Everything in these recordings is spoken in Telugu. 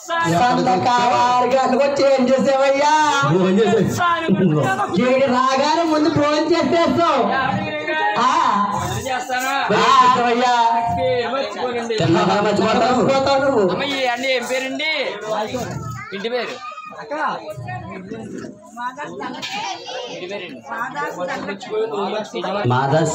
సంతకావారు గంటకు వచ్చి ఏం చేసావయ్యా ఫోన్ చేసి ఈడికి రాగానే ముందు ఫోన్ చేసేస్తావు ఆ, చేస్తాను చేసావయ్యా మర్చిపోనండి తిన్నావా? మర్చిపోతావు పోతావు నువ్వు అమ్మ ఈ అన్ని ఏం పేరండి ఇంటి పేరు ఇంటి పేరండి మాదాస్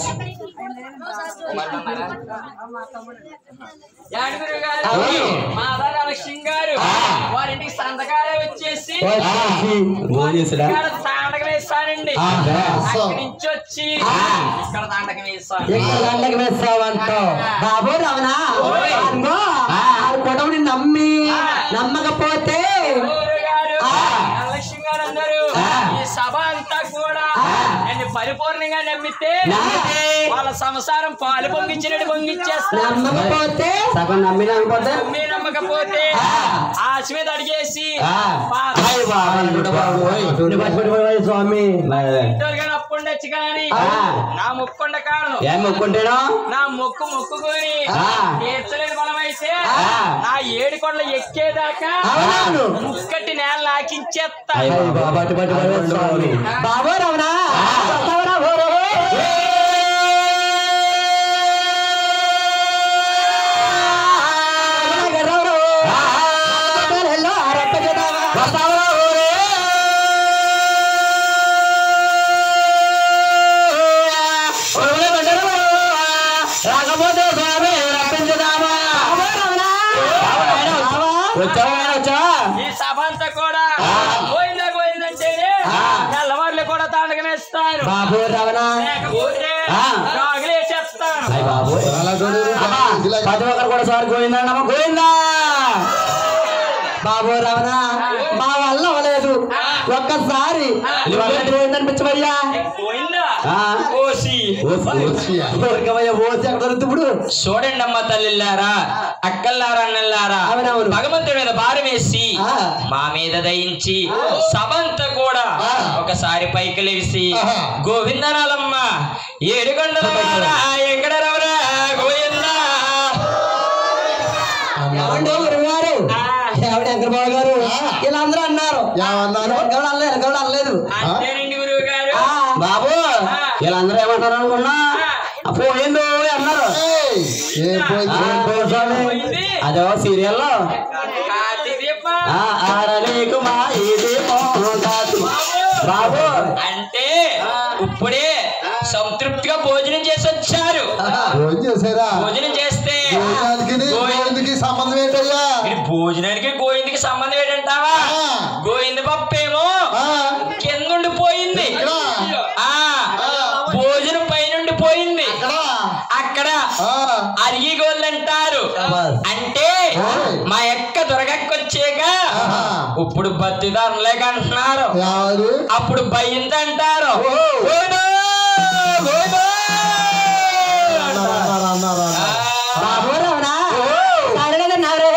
యాడగిరి గారు అవును. మాధవ లక్ష్మి గారు వారింటికి సంతకాలే వచ్చేసి ఫోన్ చేసిరా ఇక్కడ తాండకం వేస్తానండి ఆ, అక్కడి నుంచి వచ్చి ఇక్కడ తాండకం వేస్తాను ఎక్కడ దండకి వేస్తావంటావు బాబు రమణ ఓయ్. అదిగో, ఆ కుటుంబని నమ్మి నమ్మకపోతే ఊరు గారు ఆ. లక్ష్మి గారు అందరూ ఈ సభ అంతా కూడా నన్ను పరిపూర్ణంగా నమ్మితే నమ్మితే వాళ్ళ సంసారం పాలు పొంగించినట్టు పొంగిచ్చేస్తారు నమ్మకపోతే సగం నమ్మినా అనుకోతే నమ్మి నమ్మకపోతే ఆ. ఆశ మీద అడిగేసి ఆ. పాత హాయ్ బాబా చూడ బాబు నువ్వు పట్టుబడిపోయావు స్వామి ఇంటోలుగా అప్పు ఉండొచ్చు కానీ ఆ. నా మొక్కుండ కారణం ఏం మొక్కుంటేనో నా మొక్కు మొక్కుకొని ఆ. తీర్చలేని బలమైతే ఆ. నా ఏడు కొండలు ఎక్కేదాకా అవునవును. ముక్కటి నేల నాకించేస్తా అయ్య అయ్య బాబా. బాబా, అటు పట్టుబడిపోయావు స్వామి. బాబు రమణ వస్తావురా, ఓరే. గర్రవరు. హెల్లో, రప్ప చేద్దామా? వస్తావా ఊరే? ఊరే బండరు. రాకపోతే స్వామి రప్పించుదామా బాబు రమణ. బావా. వచ్చావా ఆయన వచ్చావా ఈ సభ అంతా కూడా పోయిందా పోయిందంటేనే ఆ. తెల్లవారులు కూడా తాండకనేస్తాను బాబు రమణ లేకపోతే ఆ. రాగులేసేస్తాను అయ్య బాబు అమ్మా, ప్రతి ఒక్కరు కూడా సార్ గోవిందా గోవిందా బాబు రమణ మా వల్ల అవ్వలేదు ఒక్కసారి అనిపించవయ్యా పోయిందా ఆ. ఓసి ఊరికవయ్యా ఓసి ఎక్కడ దొరుకుతుంది ఇప్పుడు చూడండి అమ్మ తల్లిల్లారా అక్కల్లారా అన్నల్లారా అవునవును. భగవంతుడి మీద భారం వేసి ఆ. మా మీద దయించి సభంతా కూడా ఒకసారి పైకి లేచి గోవిందనాలమ్మ ఏడుగొండల ఎంకడరవరా గోవిందా ఏమండి గురుగారు ఆవిడ వెంకటబాబు గారు వీళ్ళందరూ అన్నారు ఏమన్నారు? గౌడ అనలేదు గౌడ అనలేదు అంతేనండి గురువు గారు ఆ, బాబు వీళ్ళందరూ ఏమంటారు అనుకున్నా పోయిందో అన్నారు ఏయ్, ఏం పోయింది ఆ, పో స్వామి. పోయింది. అదో సీరియల్లో కార్తీక దీపం. ఆ ఆరనీకు మా ఇది మోహదాసు. బాబు అంటే ఇప్పుడే సంతృప్తిగా భోజనం చేసి వచ్చారు భోజనం చేశారా భోజనం చేస్తే భోజనానికి గోవింద- గోవిందకి సంబంధం ఏంటయ్యా ఇది భోజనానికి గోవిందకి సంబంధం ఏంటంటావా ఆ. గోవింద పప్పేమో ఆ, కింద ఉండిపోయింది ఇక్కడ? ఆ ఆ. భోజనం పైనుండి పోయింది ఇక్కడ? అక్కడ ఆ, అరిగి గోళ్ళు అంటారు అంటే ఓయ్. మా యొక్క దొరకకొచ్చాక ఆహా. ఇప్పుడు బతిదారులేక అంటున్నారు ఎవరు అప్పుడు భయిందంటారు ఓ. గోవిందో, గోవిందో అన్నారు, అన్నారు, అన్నారు, ఆ. అన్నారు. బాబు రమణ అడగదన్నారు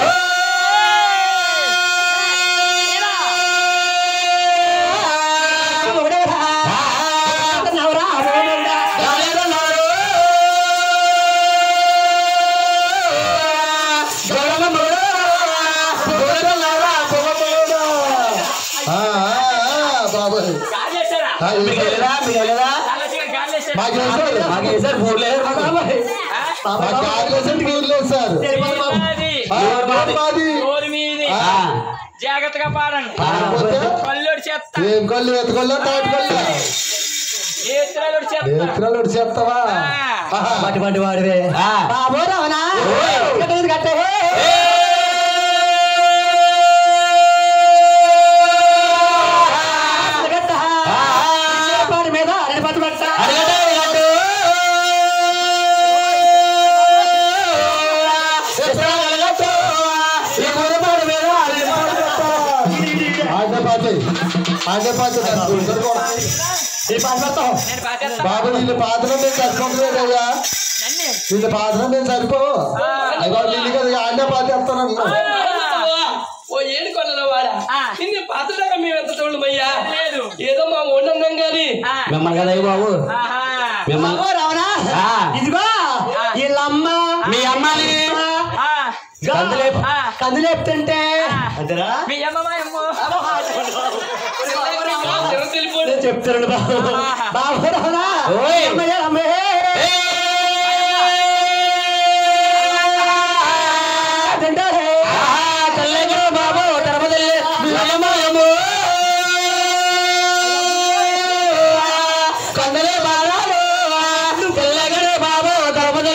ఆ, ఆ, ఆ, బాబాయ్ కాజేశారా? ఆ, మీకు వేశారు. వెళ్ళదా? మీకు వెళ్ళదా? కాలేజీకి కాజేశారా? మాకు వేశారు. మాకు వేసారు ఫోన్లు వేసారు మాకు. ఆ? మా కాంగ్రెస్ ఊర్లో సార్ మీది. మాది నోరు మీది. ఆ. జాగ్రత్తగా పాడండి కాకపోతే కల్లోడి చేస్తా ఏం కొల్లు ఎత్తుకొల్లా తాటుకొల్లా ఏత్రాలోడి చేస్తా ఎత్తురాలు చేస్తావా ఆ. ఆహా. పట్టి పట్టి వాడివే ఆ. బాబు రమణ కట్టేది కట్టే పాడి మీద అరటి పట్టు పట్ట అడగండి, అడగండి. ఇస్తాను, అడగండి. ఈ కుర్రవాడి మీద అడగండి. ఆంటే పాతి ఆంటే పాతి ఈ పాడి పడతాం నేను పాటేస్తా బాబు నిన్ను పాత్ర నేను సరిపోతుందయ్యా నన్ను నిన్ను పాత్ర నేను సరిపో అయ్యో నిన్ను కదా ఆంటే పాతి వస్తాను ఓ ఏడు కొనల వాడా ఆ. నిన్ను పాతదాకా మేము ఎంత చూడమయ్యా లేదు ఏదో మా ఉండడం కానీ ఆ. మిమ్మల్ని కదా అయ్య బాబు ఆహా. మిమ్మల్ని బాబు రమణ ఆ. ఇదిగో వీళ్ళమ్మ మీ అమ్మాయిని ఆ. గంతులేపు ఆ. కందులు చెప్తుంటే అంతేరా మీ అమ్మ మా అమ్మ ఎవరు తెలిపోడు నేను చెప్తున్నాను బాబు బాబు రావునా ఓయ్. అమ్మయ్య, అమ్మయ్య. అదేంటో, తెల్లగా బాబు తిరుపతి కొందరే బాలాలు తెల్లగా బాబు తిరుపతి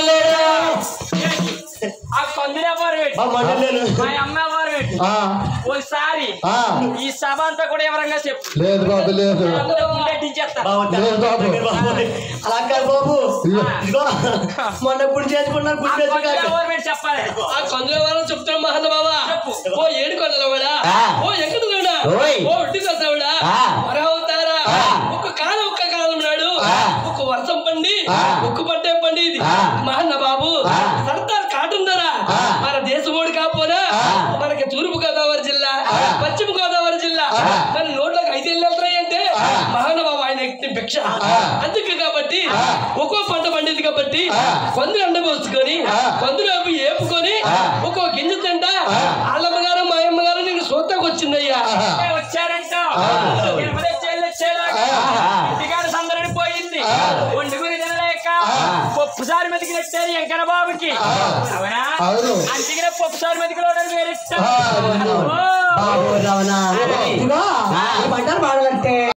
ఆ కొందరే ఎవరు పెట్టి ఆ మాట నేను. మా అమ్మ ఎవరు పెట్టి ఆ, ఒకసారి ఆ. ఈ సభ అంతా కూడా ఎవరంగా చెప్పు లేదు బాబు లేదు చేస్తారు లేదు బాబు అలా కాదు బాబు ఇదిగో మొన్న ఇప్పుడు చేసుకున్నారు గుడి చేసుకున్నారు ఎవరు పెట్టి చెప్పాలి ఆ కొందరు వారం చెప్తున్నాం మహన్న బాబా ఓ ఏడు కొండలవాడా ఆ. ఓ ఎక్కడున్నాడా ఓయ్. ఓ ఒడ్డు కొత్తవాడా ఆ. మరవుతారా ఆ. ఒక కాలం ఒక్క కాలం నాడు ఆ. ఒక వర్షం పండి ఆ. ఉక్కు పట్టే పండి ఇది ఆ. మహన్న బాబు ఆ. సర్దార్ కాటన్ ధర ఆ. మన దేశమోడు కాకపోనా ఆ. మనకి తూర్పు గోదావరి జిల్లా ఆ. పశ్చిమ గోదావరి జిల్లా ఆ. మన నోట్లోకి ఐదు వెళ్ళి వెళ్తాయంటే ఆ. మహానుభావ ఆయన ఎక్కిన భిక్ష ఆ. అందుకే కాబట్టి ఆ. ఒక్కో పంట పండింది కాబట్టి ఆ. కొందరు ఎండబోసుకొని ఆ. కొందరు వైపు ఏపుకొని ఆ. ఒక్కో గింజ తింటా ఆ. ఆళ్ళమ్మ గారు మా అమ్మ గారు నీకు సూతకు వచ్చిందయ్యా ఏ వచ్చారంట ఆ. ఇరవై చేళ్ళు వచ్చేలాగా ఆ. ఇంటికాడ సందరని పోయింది ఆ. వండుకుని తినలేక ఆ. పప్పు సారి మెతికి నెట్టారు ఎంకన బాబుకి అవునా అవును. అంతికిన పప్పు సారి మెతికిలోడని వేరే ఆ, అవును. బాబు రావణ ఇదిగో ఈ పంటలు పాడాలంటే